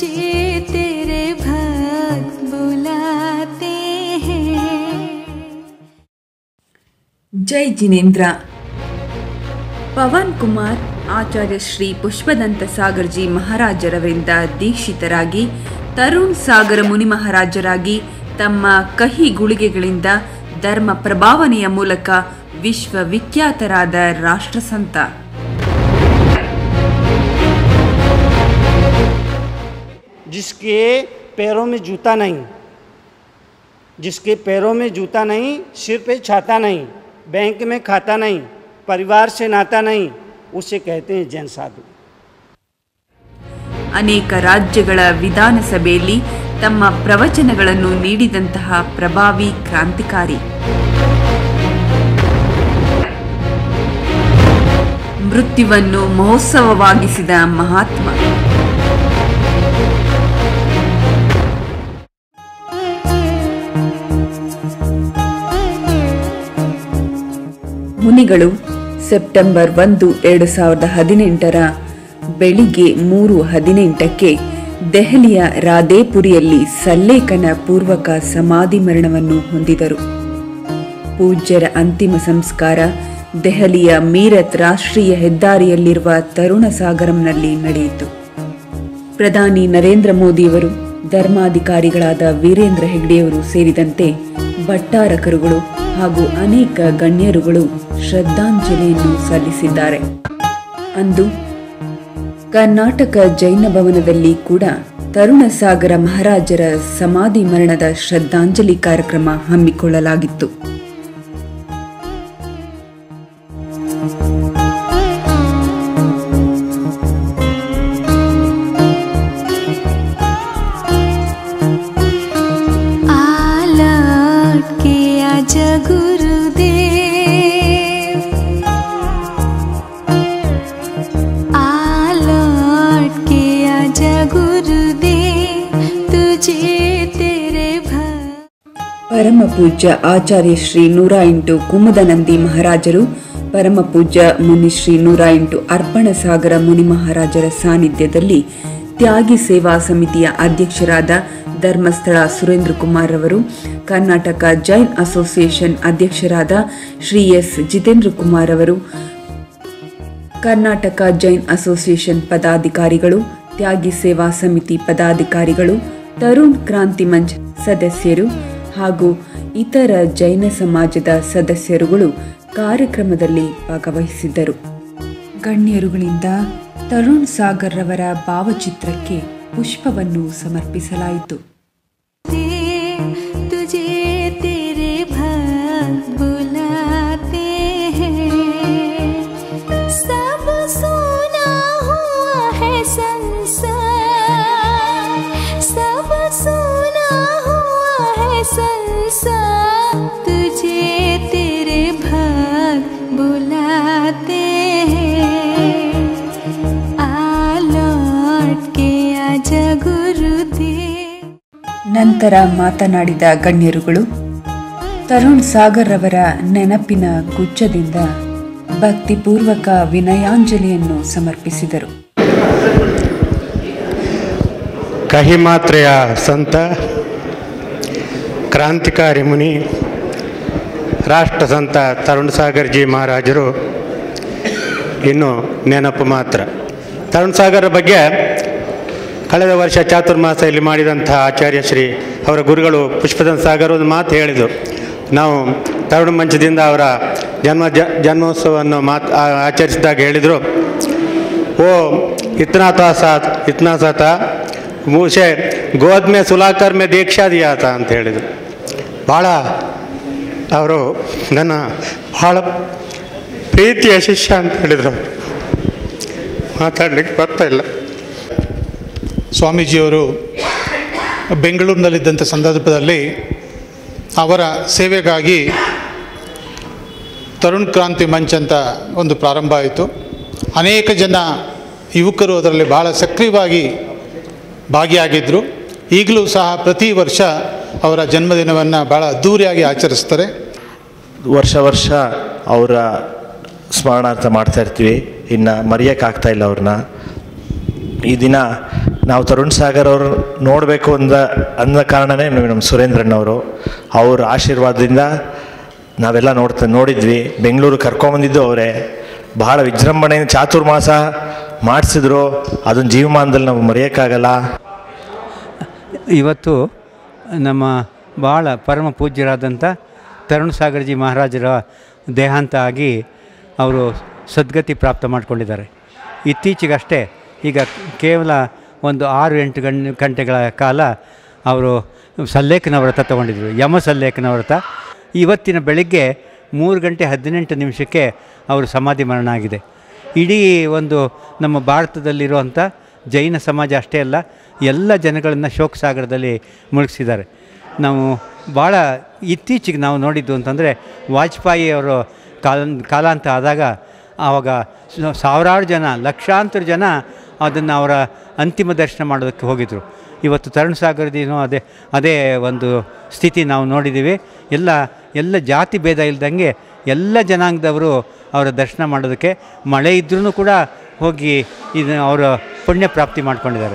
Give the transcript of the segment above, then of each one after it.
तेरे भक्त बुलाते हैं ಜೈ ಜಿನೇಂದ್ರ ಪವನ್ ಕುಮಾರ್ ಆಚಾರ್ಯ ಶ್ರೀ ಪುಷ್ಪದಂತ ಸಾಗರ್ಜಿ ಮಹಾರಾಜರವರಿಂದ ದೀಕ್ಷಿತರಾಗಿ ತರುಣ್ ಸಾಗರ ಮುನಿ ಮಹಾರಾಜರಾಗಿ ತಮ್ಮ ಕಹಿ ಗುಳಿಗೆಗಳಿಂದ ಧರ್ಮ ಪ್ರಭಾವನೆಯ ಮೂಲಕ ವಿಶ್ವವಿಖ್ಯಾತರಾದ ರಾಷ್ಟ್ರಸಂತ जिसके पैरों में जूता नहीं जिसके पैरों में जूता नहीं सिर पे छाता नहीं बैंक में खाता नहीं परिवार से नाता नहीं उसे कहते हैं जैन साधु ಅನೇಕ ರಾಜ್ಯಗಳ ವಿಧಾನಸಭೆಯಲ್ಲಿ ತಮ್ಮ ಪ್ರವಚನಗಳನ್ನು ನೀಡಿದಂತಹ ಪ್ರಭಾವಿ ಕ್ರಾಂತಿಕಾರಿ ಮೃತ್ಯುವನ್ನು ಮಹೋತ್ಸವವಾಗಿಸಿದ ಮಹಾತ್ಮ ಮುನಿಗಳು ಸೆಪ್ಟೆಂಬರ್ ಒಂದು ಎರಡು ಸಾವಿರದ ಹದಿನೆಂಟರ ಬೆಳಿಗ್ಗೆ ಮೂರು ಹದಿನೆಂಟಕ್ಕೆ ದೆಹಲಿಯ ರಾಧೇಪುರಿಯಲ್ಲಿ ಸಲ್ಲೇಖನ ಪೂರ್ವಕ ಸಮಾಧಿ ಮರಣವನ್ನು ಹೊಂದಿದರು ಪೂಜ್ಯರ ಅಂತಿಮ ಸಂಸ್ಕಾರ ದೆಹಲಿಯ ಮೀರತ್ ರಾಷ್ಟ್ರೀಯ ಹೆದ್ದಾರಿಯಲ್ಲಿರುವ ತರುಣ ಸಾಗರಂನಲ್ಲಿ ನಡೆಯಿತು ಪ್ರಧಾನಿ ನರೇಂದ್ರ ಮೋದಿಯವರು ಧರ್ಮಾಧಿಕಾರಿಗಳಾದ ವೀರೇಂದ್ರ ಹೆಗ್ಡೆಯವರು ಸೇರಿದಂತೆ ಭಟ್ಟಾರಕರುಗಳು ಹಾಗೂ ಅನೇಕ ಗಣ್ಯರುಗಳು ಶ್ರದ್ಧಾಂಜಲಿಯನ್ನು ಸಲ್ಲಿಸಿದ್ದಾರೆ ಅಂದು ಕರ್ನಾಟಕ ಜೈನ ಭವನದಲ್ಲಿ ಕೂಡ ತರುಣ ಸಾಗರ ಮಹಾರಾಜರ ಸಮಾಧಿ ಮರಣದ ಶ್ರದ್ಧಾಂಜಲಿ ಕಾರ್ಯಕ್ರಮ ಹಮ್ಮಿಕೊಳ್ಳಲಾಗಿತ್ತು आलट के आज गुरुदेव आलट के आज गुरुदेव तुझे तेरे भक्त ಪರಮ ಪೂಜ್ಯ ಆಚಾರ್ಯ ಶ್ರೀ ನೂರ ಎಂಟು ಕುಮುದನಂದಿ ಮಹಾರಾಜರು ಪರಮ ಪೂಜ್ಯ ಮುನಿ ಶ್ರೀ ನೂರ ಎಂಟು ಅರ್ಪಣ ಸಾಗರ ಮುನಿ ಮಹಾರಾಜರ ಸಾನ್ನಿಧ್ಯದಲ್ಲಿ ತ್ಯಾಗಿ ಸೇವಾ ಸಮಿತಿಯ ಅಧ್ಯಕ್ಷರಾದ ಧರ್ಮಸ್ಥಳ ಸುರೇಂದ್ರ ಕುಮಾರ್ ಅವರು ಕರ್ನಾಟಕ ಜೈನ್ ಅಸೋಸಿಯೇಷನ್ ಅಧ್ಯಕ್ಷರಾದ ಶ್ರೀ ಎಸ್ ಜಿತೇಂದ್ರ ಕುಮಾರ್ ಅವರು ಕರ್ನಾಟಕ ಜೈನ್ ಅಸೋಸಿಯೇಷನ್ ಪದಾಧಿಕಾರಿಗಳು ತ್ಯಾಗಿ ಸೇವಾ ಸಮಿತಿ ಪದಾಧಿಕಾರಿಗಳು ತರುಣ್ ಕ್ರಾಂತಿ ಮಂಚ್ ಸದಸ್ಯರು ಹಾಗೂ ಇತರ ಜೈನ ಸಮಾಜದ ಸದಸ್ಯರುಗಳು ಕಾರ್ಯಕ್ರಮದಲ್ಲಿ ಭಾಗವಹಿಸಿದ್ದರು ಗಣ್ಯರುಗಳಿಂದ ತರುಣ್ ಸಾಗರ್ ರವರ ಭಾವಚಿತ್ರಕ್ಕೆ ಪುಷ್ಪವನ್ನು ಸಮರ್ಪಿಸಲಾಯಿತು तुझे तेरे भक्त बुलाते हैं सब सुना हुआ है संसार सब सुना हुआ है संसार तुझे तेरे भक्त बुलाते हैं आलौट के आजा गुरुदेव ನಂತರ ಮಾತನಾಡಿದ ಗಣ್ಯರುಗಳು ತರುಣ್ ಸಾಗರ್ ರವರ ನೆನಪಿನ ಗುಚ್ಛದಿಂದ ಭಕ್ತಿಪೂರ್ವಕ ವಿನಯಾಂಜಲಿಯನ್ನು ಸಮರ್ಪಿಸಿದರು ಕಹಿಮಾತ್ರೆಯ ಸಂತ ಕ್ರಾಂತಿಕಾರಿ ಮುನಿ ರಾಷ್ಟ್ರ ಸಂತ ತರುಣ್ ಸಾಗರ್ ಜಿ ಮಹಾರಾಜರು ಇನ್ನು ನೆನಪು ಮಾತ್ರ ತರುಣ್ ಸಾಗರ್ ಬಗ್ಗೆ ಕಳೆದ ವರ್ಷ ಚಾತುರ್ಮಾಸದಲ್ಲಿ ಮಾಡಿದಂಥ ಆಚಾರ್ಯ ಶ್ರೀ ಅವರ ಗುರುಗಳು ಪುಷ್ಪದಂತ ಸಾಗರ್ ಒಂದು ಮಾತು ಹೇಳಿದರು ನಾವು ತರುಣ ಮಂಚದಿಂದ ಅವರ ಜನ್ಮ ಜ ಜನ್ಮೋತ್ಸವವನ್ನು ಮಾತು ಆಚರಿಸಿದಾಗ ಹೇಳಿದರು वो इतना था साथ इतना सा था मुझे गोद में सुलाकर में दीक्षा दिया था ಅಂತ ಹೇಳಿದರು ಭಾಳ ಅವರು ನನ್ನ ಭಾಳ ಪ್ರೀತಿಯ ಶಿಷ್ಯ ಅಂತ ಹೇಳಿದರು ಮಾತಾಡ್ಲಿಕ್ಕೆ ಬರ್ತಾ ಇಲ್ಲ ಸ್ವಾಮೀಜಿಯವರು ಬೆಂಗಳೂರಿನಲ್ಲಿದ್ದಂಥ ಸಂದರ್ಭದಲ್ಲಿ ಅವರ ಸೇವೆಗಾಗಿ ತರುಣ್ ಕ್ರಾಂತಿ ಮಂಚ್ ಅಂತ ಒಂದು ಪ್ರಾರಂಭ ಆಯಿತು ಅನೇಕ ಜನ ಯುವಕರು ಅದರಲ್ಲಿ ಭಾಳ ಸಕ್ರಿಯವಾಗಿ ಭಾಗಿಯಾಗಿದ್ದರು ಈಗಲೂ ಸಹ ಪ್ರತಿ ವರ್ಷ ಅವರ ಜನ್ಮದಿನವನ್ನು ಭಾಳ ಅದ್ಧೂರಿಯಾಗಿ ಆಚರಿಸ್ತಾರೆ ವರ್ಷ ವರ್ಷ ಅವರ ಸ್ಮರಣಾರ್ಥ ಮಾಡ್ತಾ ಇರ್ತೀವಿ ಇನ್ನು ಮರೆಯೋಕ್ಕಾಗ್ತಾ ಇಲ್ಲ ಅವ್ರನ್ನ ಈ ದಿನ ನಾವು ತರುಣ್ ಸಾಗರ್ ಅವರು ನೋಡಬೇಕು ಅಂದ ಅಂದ ಕಾರಣನೇ ನಮ್ಮ ಸುರೇಂದ್ರಣ್ಣವರು ಅವ್ರ ಆಶೀರ್ವಾದದಿಂದ ನಾವೆಲ್ಲ ನೋಡ್ತಾ ನೋಡಿದ್ವಿ ಬೆಂಗಳೂರು ಕರ್ಕೊಂಬಂದಿದ್ದು ಅವರೇ ಬಹಳ ವಿಜೃಂಭಣೆಯಿಂದ ಚಾತುರ್ಮಾಸ ಮಾಡಿಸಿದ್ರು ಅದನ್ನ ಜೀವಮಾನದಲ್ಲಿ ನಾವು ಮರೆಯೋಕ್ಕಾಗಲ್ಲ ಇವತ್ತು ನಮ್ಮ ಭಾಳ ಪರಮ ಪೂಜ್ಯರಾದಂಥ ತರುಣ್ ಸಾಗರ್ಜಿ ಮಹಾರಾಜರ ದೇಹಾಂತ ಆಗಿ ಅವರು ಸದ್ಗತಿ ಪ್ರಾಪ್ತ ಮಾಡಿಕೊಂಡಿದ್ದಾರೆ ಇತ್ತೀಚೆಗಷ್ಟೇ ಈಗ ಕೇವಲ ಒಂದು ಆರು ಎಂಟು ಗಂ ಗಂಟೆಗಳ ಕಾಲ ಅವರು ಸಲ್ಲೇಖನ ವ್ರತ ತಗೊಂಡಿದ್ರು ಯಮ ಸಲ್ಲೇಖನ ವ್ರತ ಇವತ್ತಿನ ಬೆಳಿಗ್ಗೆ ಮೂರು ಗಂಟೆ ಹದಿನೆಂಟು ನಿಮಿಷಕ್ಕೆ ಅವರು ಸಮಾಧಿ ಮರಣ ಆಗಿದೆ ಇಡೀ ಒಂದು ನಮ್ಮ ಭಾರತದಲ್ಲಿರುವಂಥ ಜೈನ ಸಮಾಜ ಅಷ್ಟೇ ಅಲ್ಲ ಎಲ್ಲ ಜನಗಳನ್ನು ಶೋಕ ಸಾಗರದಲ್ಲಿ ಮುಳುಗಿಸಿದ್ದಾರೆ ನಾವು ಭಾಳ ಇತ್ತೀಚೆಗೆ ನಾವು ನೋಡಿದ್ದು ಅಂತಂದರೆ ವಾಜಪೇಯಿ ಅವರು ಕಾಲ ಕಾಲಾಂತ ಆದಾಗ ಆವಾಗ ಸ- ಸಾವಿರಾರು ಜನ ಲಕ್ಷಾಂತರ ಜನ ಅದನ್ನು ಅವರ ಅಂತಿಮ ದರ್ಶನ ಮಾಡೋದಕ್ಕೆ ಹೋಗಿದ್ದರು ಇವತ್ತು ತರುಣ್ ಸಾಗರದಿನೂ ಅದೇ ಅದೇ ಒಂದು ಸ್ಥಿತಿ ನಾವು ನೋಡಿದ್ದೀವಿ ಎಲ್ಲ ಎಲ್ಲ ಜಾತಿ ಭೇದ ಇಲ್ದಂಗೆ ಎಲ್ಲ ಜನಾಂಗದವರು ಅವರ ದರ್ಶನ ಮಾಡೋದಕ್ಕೆ ಮಳೆ ಇದ್ರೂ ಕೂಡ ಹೋಗಿ ಇದು ಅವರ ಪುಣ್ಯ ಪ್ರಾಪ್ತಿ ಮಾಡ್ಕೊಂಡಿದ್ದಾರೆ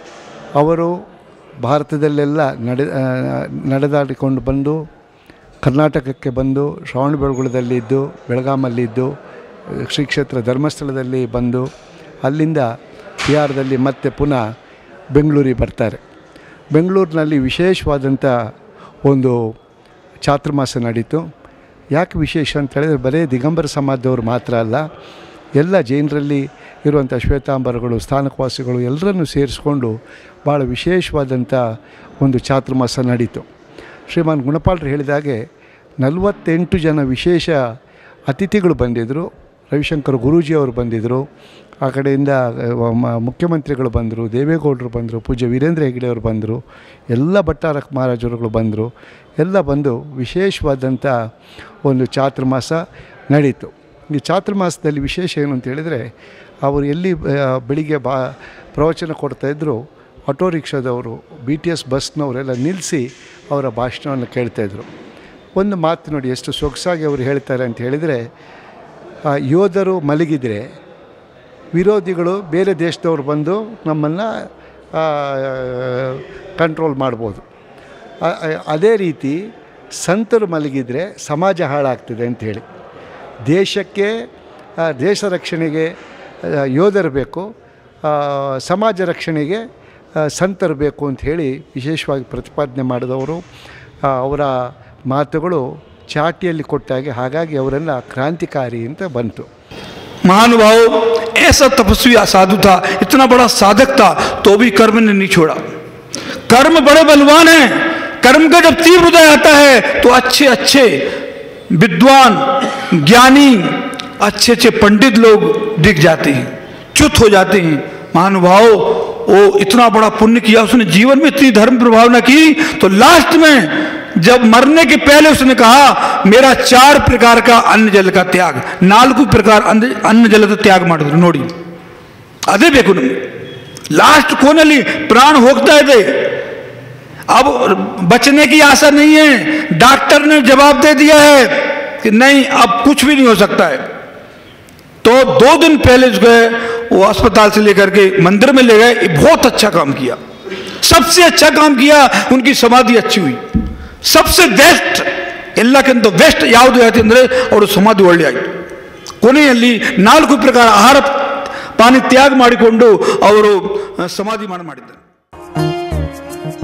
ಅವರು ಭಾರತದಲ್ಲೆಲ್ಲ ನಡೆ ಆ, ನಡೆದಾಡಿಕೊಂಡು ಬಂದು ಕರ್ನಾಟಕಕ್ಕೆ ಬಂದು ಶ್ರವಣಬೆಳಗೊಳದಲ್ಲಿದ್ದು ಬೆಳಗಾಮಲ್ಲಿದ್ದು ಶ್ರೀ ಕ್ಷೇತ್ರ ಧರ್ಮಸ್ಥಳದಲ್ಲಿ ಬಂದು ಅಲ್ಲಿಂದ ಬಿಹಾರದಲ್ಲಿ ಮತ್ತೆ ಪುನಃ ಬೆಂಗಳೂರಿಗೆ ಬರ್ತಾರೆ ಬೆಂಗಳೂರಿನಲ್ಲಿ ವಿಶೇಷವಾದಂಥ ಒಂದು ಚಾತುರ್ಮಾಸ ನಡೀತು ಯಾಕೆ ವಿಶೇಷ ಅಂತ ಹೇಳಿದ್ರೆ ಬರೀ ದಿಗಂಬರ ಸಮಾಜದವರು ಮಾತ್ರ ಅಲ್ಲ ಎಲ್ಲ ಜೈನರಲ್ಲಿ ಇರುವಂಥ ಶ್ವೇತಾಂಬರಗಳು ಸ್ಥಾನಕವಾಸಿಗಳು ಎಲ್ಲರನ್ನು ಸೇರಿಸ್ಕೊಂಡು ಭಾಳ ವಿಶೇಷವಾದಂಥ ಒಂದು ಚಾತುರ್ಮಾಸ ನಡೀತು ಶ್ರೀಮಾನ್ ಗುಣಪಾಲರು ಹೇಳಿದಾಗೆ ನಲವತ್ತೆಂಟು ಜನ ವಿಶೇಷ ಅತಿಥಿಗಳು ಬಂದಿದ್ದರು ರವಿಶಂಕರ್ ಗುರೂಜಿಯವರು ಬಂದಿದ್ದರು ಆ ಕಡೆಯಿಂದ ಅಹ್, ಮ- ಮುಖ್ಯಮಂತ್ರಿಗಳು ಬಂದರು ದೇವೇಗೌಡರು ಬಂದರು ಪೂಜ್ಯ ವೀರೇಂದ್ರ ಹೆಗ್ಡೆ ಅವರು ಬಂದರು ಎಲ್ಲ ಭಟ್ಟಾರಕ ಮಹಾರಾಜರುಗಳು ಬಂದರು ಎಲ್ಲ ಬಂದು ವಿಶೇಷವಾದಂಥ ಒಂದು ಚಾತುರ್ಮಾಸ ನಡೀತು ಈ ಚಾತುರ್ಮಾಸದಲ್ಲಿ ವಿಶೇಷ ಏನು ಅಂತ ಹೇಳಿದರೆ ಅವರು ಎಲ್ಲಿ ಆ, ಬೆಳಿಗ್ಗೆ ಬಾ ಪ್ರವಚನ ಕೊಡ್ತಾಯಿದ್ರು ಆಟೋ ರಿಕ್ಷಾದವರು ಬಿ ಟಿ ಎಸ್ ಬಸ್ನವರೆಲ್ಲ ನಿಲ್ಲಿಸಿ ಅವರ ಭಾಷಣವನ್ನು ಕೇಳ್ತಾಯಿದ್ರು ಒಂದು ಮಾತು ನೋಡಿ ಎಷ್ಟು ಸೊಗಸಾಗಿ ಅವರು ಹೇಳ್ತಾರೆ ಅಂತ ಹೇಳಿದರೆ ಆ, ಯೋಧರು ಮಲಗಿದರೆ ವಿರೋಧಿಗಳು ಬೇರೆ ದೇಶದವ್ರು ಬಂದು ನಮ್ಮನ್ನು ಕಂಟ್ರೋಲ್ ಮಾಡ್ಬೋದು ಆ- ಆ- ಅದೇ ರೀತಿ ಸಂತರು ಮಲಗಿದರೆ ಸಮಾಜ ಹಾಳಾಗ್ತದೆ ಅಂಥೇಳಿ ದೇಶಕ್ಕೆ ಆ, ದೇಶ ರಕ್ಷಣೆಗೆ ಆ, ಯೋಧರು ಬೇಕು ಆ, ಸಮಾಜ ರಕ್ಷಣೆಗೆ ಆ, ಸಂತರು ಬೇಕು ಅಂತ ಹೇಳಿ ವಿಶೇಷವಾಗಿ ಪ್ರತಿಪಾದನೆ ಮಾಡಿದವರು ಆ, ಅವರ ಮಾತುಗಳು ಚಾಟಿಯಲ್ಲಿ ಕೊಟ್ಟಾಗೆ ಹಾಗಾಗಿ ಅವರನ್ನು ಕ್ರಾಂತಿಕಾರಿ ಅಂತ ಬಂತು महानुभाव ऐसा तपस्वी साधु था इतना बड़ा साधक था तो भी कर्म ने नहीं छोड़ा कर्म बड़े बलवान हैं कर्म का जब तीव्र उदय आता है तो अच्छे अच्छे विद्वान ज्ञानी अच्छे अच्छे पंडित लोग दिख जाते हैं च्युत हो जाते हैं महानुभाव वो इतना बड़ा पुण्य किया उसने जीवन में इतनी धर्म प्रभावना की तो लास्ट में जब मरने के पहले उसने कहा मेरा चार प्रकार का अन्न जल का त्याग ನಾಲ್ಕು ಪ್ರಕಾರ ಅನ್ನ ಅನ್ನ ಜಲದ ತ್ಯಾಗ ಮಾಡಿದ್ರು ನೋಡಿ ಅದೇ ಬೇಕು ನಮಗೆ लास्ट कोनेली प्राण ಹೋಗ್ತಾ ಇದೆ अब बचने की आशा नहीं है डॉक्टर ने जवाब दे दिया है कि नहीं अब कुछ भी नहीं हो सकता है तो दो दिन पहले जो है वो अस्पताल से लेकर के मंदिर में ले गए ये बहुत अच्छा काम किया सबसे अच्छा काम किया उनकी समाधि अच्छी हुई सबसे ಬೆಸ್ಟ್ ಎಲ್ಲಕ್ಕಿಂತ ಬೆಸ್ಟ್ ಯಾವುದು ಆಯ್ತು ಅಂದರೆ ಅವರು ಸಮಾಧಿ ಒಳ್ಳೆ ಆಯಿತು ಕೊನೆಯಲ್ಲಿ ನಾಲ್ಕು ಪ್ರಕಾರ ಆಹಾರ ಪಾನಿ ತ್ಯಾಗ ಮಾಡಿಕೊಂಡು ಅವರು ಆ, ಸಮಾಧಿ ಮಾಡ ಮಾಡಿದ್ದಾರೆ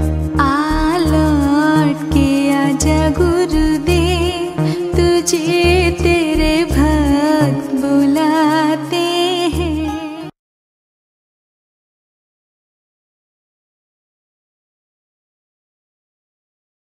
आ लौट के आजा गुरुदेव तुझे